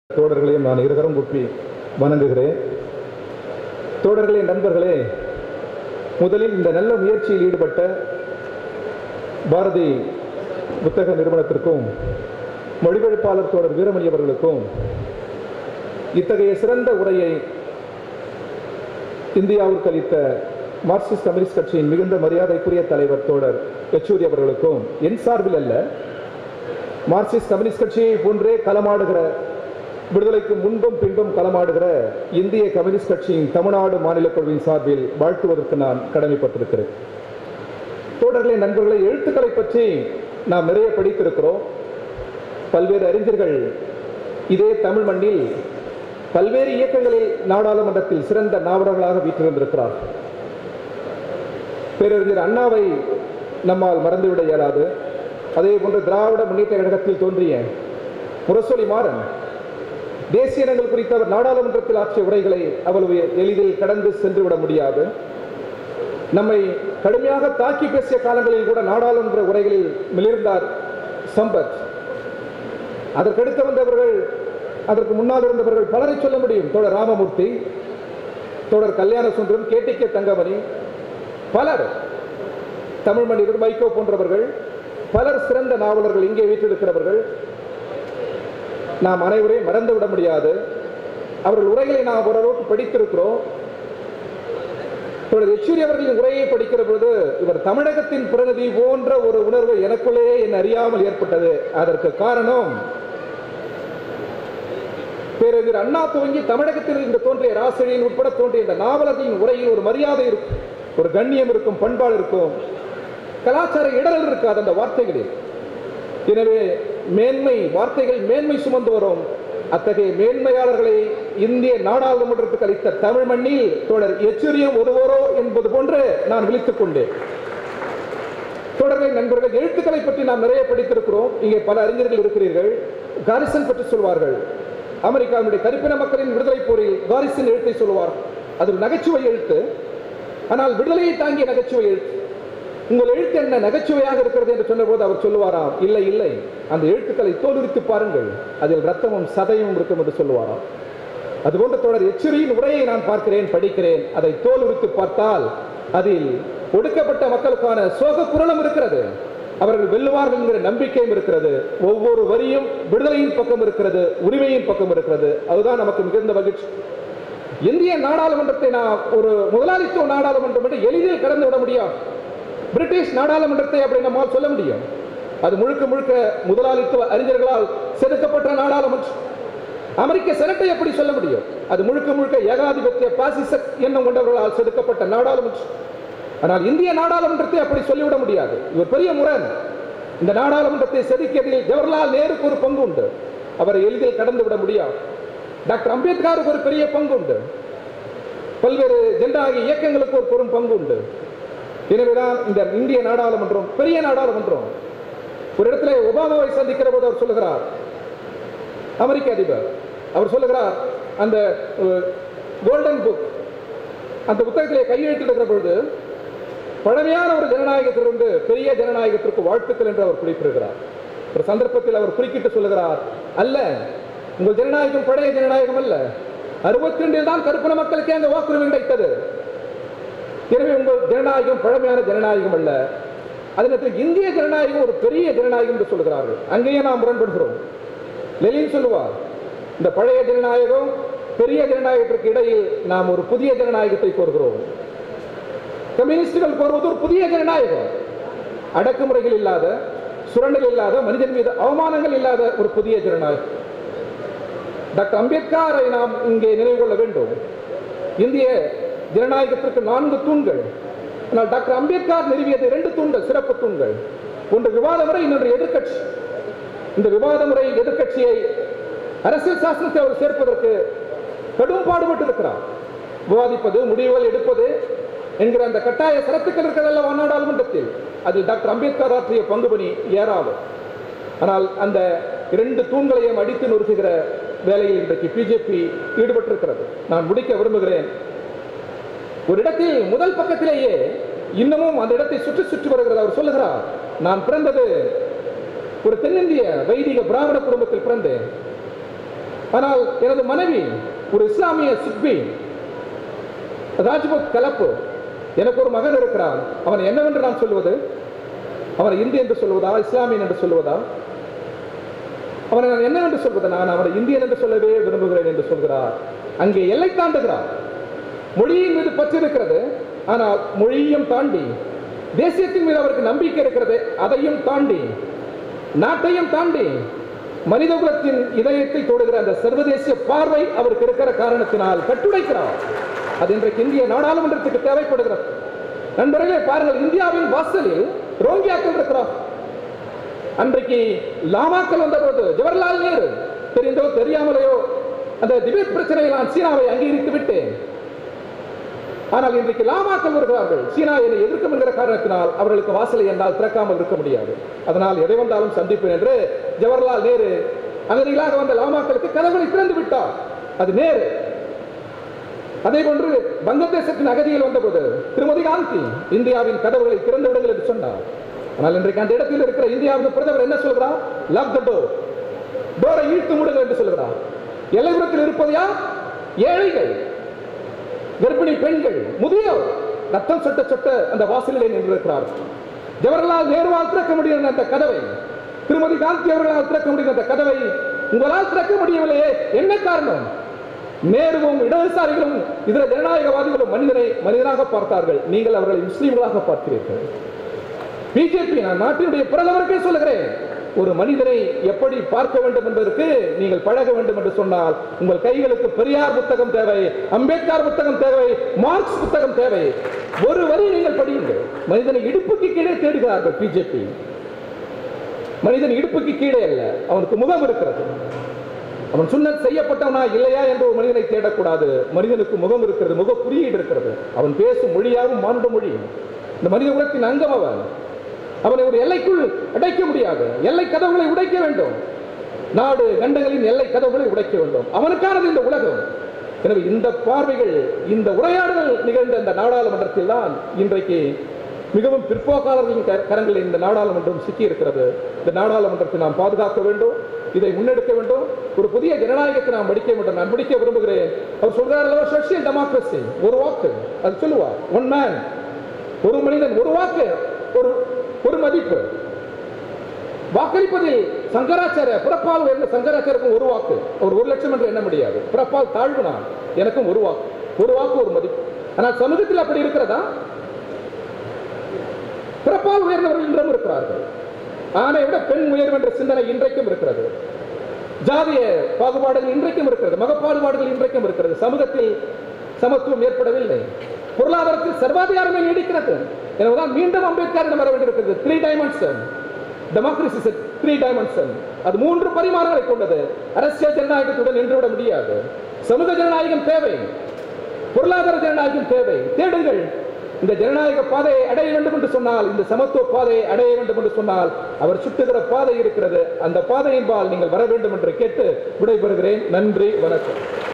தோழர்களையும் நான் இருகரம் குப்பி வணங்குகிறேன் தோழர்களே நண்பர்களே முதலில் இந்த நல்ல முயற்சியில் ஈடுபட்ட பாரதி புத்தக நிறுவனத்திற்கும் மொழிபெயர்ப்பாளர் தோழர் வீரமணி அவர்களுக்கும் இத்தகைய சிறந்த உரையை இந்தியாவுக்கு அளித்த மார்க்சிஸ்ட் கம்யூனிஸ்ட் கட்சியின் மிகுந்த மரியாதைக்குரிய தலைவர் தோழர் யெச்சூரி அவர்களுக்கும் என் சார்பில் அல்ல மார்க்சிஸ்ட் கம்யூனிஸ்ட் கட்சியை போன்றே களமாடுகிற விடுதலைக்கு முன்பும் பின்பும் களமாடுகிற இந்திய கம்யூனிஸ்ட் கட்சியின் தமிழ்நாடு மாநில குழுவின் சார்பில் வாழ்த்துவதற்கு நான் கடமைப்பட்டிருக்கிறேன் தோழர்களே நண்பர்களே எழுத்துக்களை பற்றி நாம் நிறைய படித்திருக்கிறோம் பல்வேறு அறிஞர்கள் இதே தமிழ் மண்ணில் பல்வேறு இயக்கங்களில் நாடாளுமன்றத்தில் சிறந்த நாவலர்களாக வீற்றிருந்திருக்கிறார் பேரறிஞர் அண்ணாவை நம்மால் மறந்துவிட இயலாது அதே போன்று திராவிட முன்னேற்ற கழகத்தில் தோன்றிய முரசொலி மாறன் தேசிய இனங்கள் குறித்த அவர் நாடாளுமன்றத்தில் ஆற்றிய உரைகளை அவ்வளவு எளிதில் கடந்து சென்று விட முடியாது நம்மை கடுமையாக தாக்கி பேசிய காலங்களில் கூட நாடாளுமன்ற உரைகளில் மிளிர்ந்தார் சம்பத் அதற்கடுத்து வந்தவர்கள் அதற்கு முன்னால் இருந்தவர்கள் பலரை சொல்ல முடியும் தோழர் ராமமூர்த்தி தோழர் கல்யாண சுந்தரம் கேட்டிக்க தங்கமணி பலர் தமிழ் மனிதர் வைகோ போன்றவர்கள் பலர் சிறந்த நாவலர்கள் இங்கே வீற்றிருக்கிறவர்கள் நாம் அனைவரையும் மறந்து விட முடியாது அவர்கள் உரைகளை நாம் ஓரளவுக்கு படித்திருக்கிறோம் தொடர் யெச்சூரி அவர்களின் உரையை படிக்கிற பொழுது இவர் தமிழகத்தின் பிரதிநிதி போன்ற ஒரு உணர்வு எனக்குள்ளேயே என் அறியாமல் ஏற்பட்டது அதற்கு காரணம் பேரறிஞர் அண்ணா துவங்கி தமிழகத்தில் இருந்து தோன்றிய ராசிரியன் உட்பட தோன்றிய இந்த நாவலர்களின் உரையில் ஒரு மரியாதை இருக்கும் ஒரு கண்ணியம் இருக்கும் பண்பாடு இருக்கும் கலாச்சார இடரல் இருக்காது அந்த வார்த்தைகளில் எனவே மேன்மை வார்த்தைகள் மேன்மை சுமந்து வரும் அத்தகைய மேன்மையாளர்களை இந்திய நாடாளுமன்றத்துக்கு அளித்த தமிழ் மண்ணில் தொடர் எச்சரியம் ஒருவரோ என்பது போன்று நான் விழித்துக் கொண்டேன் தொடர்களை நண்பர்கள் எழுத்துக்களை பற்றி நாம் நிறைய படித்திருக்கிறோம் இங்கே பல அறிஞர்கள் இருக்கிறீர்கள் காரிசன் பற்றி சொல்வார்கள் அமெரிக்காவுடைய கருப்பின மக்களின் விடுதலை போரில் காரிசன் எழுத்தை சொல்வார் அது ஒரு நகைச்சுவை எழுத்து ஆனால் விடுதலையை தாங்கிய நகைச்சுவை எழுத்து உங்கள் எழுத்து என்ன நகைச்சுவையாக இருக்கிறது என்று சொன்னபோது அவர் சொல்லுவாராம் இல்லை இல்லை அந்த எழுத்துக்களை தோலுரித்து பாருங்கள் அதில் ரத்தமும் சதையும் இருக்கும் என்று சொல்லுவாராம் அதுபோன்ற தொடர் எச்சரியின் உரையை நான் பார்க்கிறேன் படிக்கிறேன் அதை தோலுரித்து பார்த்தால் அதில் ஒடுக்கப்பட்ட மக்களுக்கான சோக குரலும் இருக்கிறது அவர்கள் வெல்லுவார்கள் என்கிற நம்பிக்கையும் இருக்கிறது ஒவ்வொரு வரியும் விடுதலையின் பக்கம் இருக்கிறது உரிமையின் பக்கம் இருக்கிறது அதுதான் நமக்கு மிகுந்த மகிழ்ச்சி இந்திய நாடாளுமன்றத்தை நான் ஒரு முதலாளித்துவ நாடாளுமன்றம் என்று எளிதில் கடந்து விட முடியும் பிரிட்டிஷ் நாடாளுமன்றத்தை அப்படி நம்மால் சொல்ல முடியும் அது முழுக்க முழுக்க முதலாளித்துவ அறிஞர்களால் செதுக்கப்பட்ட நாடாளுமன்றம் அமெரிக்க செனட்டை எப்படி சொல்ல முடியும் அது முழுக்க முழுக்க ஏகாதிபத்திய பாசிச எண்ணம் கொண்டவர்களால் செதுக்கப்பட்ட நாடாளுமன்றம் ஆனால் இந்திய நாடாளுமன்றத்தை அப்படி சொல்லிவிட முடியாது இவர் பெரிய முரண் இந்த நாடாளுமன்றத்தை செதுக்கியதில் ஜவஹர்லால் நேருக்கு ஒரு பங்கு உண்டு அவரை எளிதில் கடந்து விட முடியாது டாக்டர் அம்பேத்கருக்கு ஒரு பெரிய பங்கு உண்டு பல்வேறு ஜனநாயக இயக்கங்களுக்கு ஒரு பெரும் பங்கு உண்டு எனவேதான் இந்த இந்திய நாடாளுமன்றம் பெரிய நாடாளுமன்றம் ஒரு இடத்துல ஒபாமாவை சந்திக்கிற போது அவர் சொல்லுகிறார் அமெரிக்க அதிபர் அவர் சொல்லுகிறார் அந்த கோல்டன் புக் அந்த புத்தகத்திலே கையெழுத்திடுகிற பொழுது பழமையான ஒரு ஜனநாயகத்திலிருந்து பெரிய ஜனநாயகத்திற்கு வாழ்த்துக்கள் என்று அவர் குறிப்பிடுகிறார் ஒரு சந்தர்ப்பத்தில் அவர் குறுக்கிட்டு சொல்லுகிறார் அல்ல உங்கள் ஜனநாயகம் பழைய ஜனநாயகம் அல்ல அறுபத்தி ரெண்டில் தான் கருப்பின மக்களுக்கே அந்த வாக்குரிமை கிடைத்தது எனவே உங்கள் ஜனநாயகம் பழமையான ஜனநாயகம் அல்ல அதே நேரத்தில் இந்திய ஜனநாயகம் ஒரு பெரிய ஜனநாயகம் என்று சொல்கிறார்கள் அங்கேயே நாம் முரண்படுகிறோம் லெலின் சொல்லுவார் இந்த பழைய ஜனநாயகம் பெரிய ஜனநாயகத்திற்கு இடையில் நாம் ஒரு புதிய ஜனநாயகத்தை கோருகிறோம் கம்யூனிஸ்டுகள் கோருவது ஒரு புதிய ஜனநாயகம் அடக்குமுறைகள் இல்லாத சுரண்டல் இல்லாத மனிதன் மீது அவமானங்கள் இல்லாத ஒரு புதிய ஜனநாயகம் டாக்டர் அம்பேத்கரை நாம் இங்கே நினைவு கொள்ள வேண்டும் இந்திய ஜனநாயகத்திற்கு நான்கு தூண்கள் ஆனால் டாக்டர் அம்பேத்கர் நிறுவியது இரண்டு தூண்கள் சிறப்பு தூண்கள் ஒன்று விவாத முறை இன்னொன்று எதிர்க்கட்சி இந்த விவாத முறை எதிர்க்கட்சியை அரசியல் சாசனத்தை அவர் சேர்ப்பதற்கு கடும் பாடுபட்டு இருக்கிறார் விவாதிப்பது முடிவுகள் எடுப்பது என்கிற அந்த கட்டாய சரத்துக்கள் இருக்கிறதல்ல நாடாளுமன்றத்தில் அதில் டாக்டர் அம்பேத்கர் ஆற்றிய பங்கு பணி ஏறாலும் ஆனால் அந்த இரண்டு தூண்களையும் அடித்து நொறுக்குகிற வேலையில் இன்றைக்கு பிஜேபி ஈடுபட்டிருக்கிறது நான் முடிக்க விரும்புகிறேன் ஒரு இடத்தில் முதல் பக்கத்திலேயே இன்னமும் அந்த இடத்தை சுற்றி சுற்றி வருகிறது அவர் சொல்லுகிறார் நான் பிறந்தது ஒரு தென்னிந்திய வைதிக பிராமண குடும்பத்தில் பிறந்தேன் ஆனால் எனது மனைவி ஒரு இஸ்லாமிய சிற்பி ராஜ்புத் கலப்பு எனக்கு ஒரு மகன் இருக்கிறான் அவன் என்னவென்று நான் சொல்லுவது அவனை இந்தி என்று சொல்வதா இஸ்லாமியன் என்று சொல்வதா அவனை நான் என்னவென்று சொல்வது நான் அவனை இந்தியன் என்று சொல்லவே விரும்புகிறேன் என்று சொல்கிறார் அங்கே எல்லை தாண்டுகிறார் மொழியின் மீது பற்று இருக்கிறது ஆனால் மொழியையும் தாண்டி தேசியத்தின் மீது அவருக்கு நம்பிக்கை இருக்கிறது அதையும் தாண்டி நாட்டையும் தாண்டி மனிதகுலத்தின் இதயத்தை தொடுகிற அந்த சர்வதேசிய பார்வை அவருக்கு இருக்கிற காரணத்தினால் கட்டுடைக்கிறார் அது இன்றைக்கு இந்திய நாடாளுமன்றத்துக்கு தேவைப்படுகிறது நண்பர்களே பாருங்கள் இந்தியாவின் வாசலில் ரோங்கியாக்கள் இருக்கிறார் அன்றைக்கு லாமாக்கள் வந்தபோது ஜவஹர்லால் நேரு தெரிந்தோ தெரியாமலையோ அந்த திபெத் பிரச்சனையில் நான் சீனாவை அங்கீகரித்து விட்டேன் ஆனால் இன்றைக்கு லாமாக்கள் வருகிறார்கள் சீனா என்னை எதிர்க்கும் என்கிற காரணத்தினால் அவர்களுக்கு வாசலை என்னால் திறக்காமல் இருக்க முடியாது அதனால் எதை வந்தாலும் சந்திப்பேன் என்று ஜவஹர்லால் நேரு அகதிகளாக வந்த லாமாக்களுக்கு கதவுகளை திறந்து விட்டார் அது நேரு அதே போன்று வங்கதேசத்தின் அகதிகள் வந்தபோது திருமதி காந்தி இந்தியாவின் கதவுகளை திறந்து விடுங்கள் என்று சொன்னார் ஆனால் இன்றைக்கு அந்த இடத்தில் இருக்கிற இந்தியாவின் பிரதமர் என்ன சொல்கிறார் லாக் த டோர் டோரை இழுத்து மூடுங்கள் என்று சொல்கிறார் எல்லைப்புறத்தில் இருப்பது யார் ஏழைகள் கர்ப்பிணி பெண்கள் முதியோர் ரத்தம் சொட்ட சொட்ட அந்த வாசலிலே நின்றிருக்கிறார் ஜவஹர்லால் நேருவால் திறக்க முடியும் அந்த கதவை திருமதி காந்தி அவர்களால் திறக்க முடியும் அந்த கதவை உங்களால் திறக்க முடியவில்லையே என்ன காரணம் நேருவும் இடதுசாரிகளும் இதர ஜனநாயகவாதிகளும் மனிதனை மனிதனாக பார்த்தார்கள் நீங்கள் அவர்களை முஸ்லீம்களாக பார்க்கிறீர்கள் பிஜேபி நான் நாட்டினுடைய பிரதமருக்கே சொல்லுகிறேன் ஒரு மனிதனை எப்படி பார்க்க வேண்டும் என்பதற்கு நீங்கள் பழக வேண்டும் என்று சொன்னால் உங்கள் கைகளுக்கு பெரியார் புத்தகம் தேவை அம்பேத்கர் புத்தகம் தேவை மார்க்ஸ் புத்தகம் தேவை ஒரு வரி நீங்கள் படியுங்கள் மனிதனை இடுப்புக்கு கீழே தேடுகிறார்கள் பிஜேபி மனிதன் இடுப்புக்கு கீழே அல்ல அவனுக்கு முகம் இருக்கிறது அவன் சுண்ணத் செய்யப்பட்டவனா இல்லையா என்று ஒரு மனிதனை தேடக்கூடாது மனிதனுக்கு முகம் இருக்கிறது முக குறியீடு இருக்கிறது அவன் பேசும் மொழியாகவும் மானுட மொழி இந்த மனித குலத்தின் அங்கம் அவன் அவனை ஒரு எல்லைக்குள் அடைக்க முடியாது எல்லை கதவுகளை உடைக்க வேண்டும் நாடு கண்டங்களின் எல்லை கதவுகளை உடைக்க வேண்டும் அவனுக்கானது இந்த உலகம் எனவே இந்த பார்வைகள் இந்த உரையாடல்கள் நிகழ்ந்த இந்த நாடாளுமன்றத்தில் தான் இன்றைக்கு மிகவும் பிற்போக்காளர்களின் க- கரங்களில் இந்த நாடாளுமன்றம் சிக்கி இருக்கிறது இந்த நாடாளுமன்றத்தை நாம் பாதுகாக்க வேண்டும் இதை முன்னெடுக்க வேண்டும் ஒரு புதிய ஜனநாயகத்தை நாம் படிக்க வேண்டும் நான் படிக்க விரும்புகிறேன் அவர் சொல்றார் சோசியல் டெமோக்ரஸி ஒரு வாக்கு அது சொல்லுவார் ஒன் மேன் ஒரு மனிதன் ஒரு வாக்கு ஒரு ஒரு மதிப்பு வாக்களிப்பதில் சங்கராச்சாரிய பிறப்பால் உயர்ந்த சங்கராச்சாரியருக்கும் ஒரு வாக்கு அவர் ஒரு லட்சம் என்று எண்ண முடியாது பிறப்பால் தாழ்வு நான் எனக்கும் ஒரு வாக்கு ஒரு வாக்கு ஒரு மதிப்பு ஆனால் சமூகத்தில் அப்படி இருக்கிறதா பிறப்பால் உயர்ந்தவர்கள் இன்றும் இருக்கிறார்கள் ஆணை விட பெண் உயர்வு என்ற சிந்தனை இன்றைக்கும் இருக்கிறது ஜாதிய பாகுபாடுகள் இன்றைக்கும் இருக்கிறது மகப்பாகுபாடுகள் இன்றைக்கும் இருக்கிறது சமூகத்தில் சமத்துவம் ஏற்படவில்லை பொருளாதாரத்தில் சர்வாதிகாரமே நீடிக்கிறது எனவேதான் மீண்டும் அம்பேத்கரிடம் வர வேண்டியிருக்கிறது three dimension democracy three dimension அது மூன்று பரிமாணங்களை கொண்டது அரசியல் ஜனநாயகத்துடன் நின்றுவிட முடியாது சமூக ஜனநாயகம் தேவை பொருளாதார ஜனநாயகம் தேவை தேடுங்கள் இந்த ஜனநாயக பாதையை அடைய வேண்டும் என்று சொன்னால் இந்த சமத்துவ பாதையை அடைய வேண்டும் என்று சொன்னால் அவர் சுட்டுகிற பாதை இருக்கிறது அந்த பாதையின்பால் நீங்கள் வர வேண்டும் என்று கேட்டு விடைபெறுகிறேன் நன்றி வணக்கம்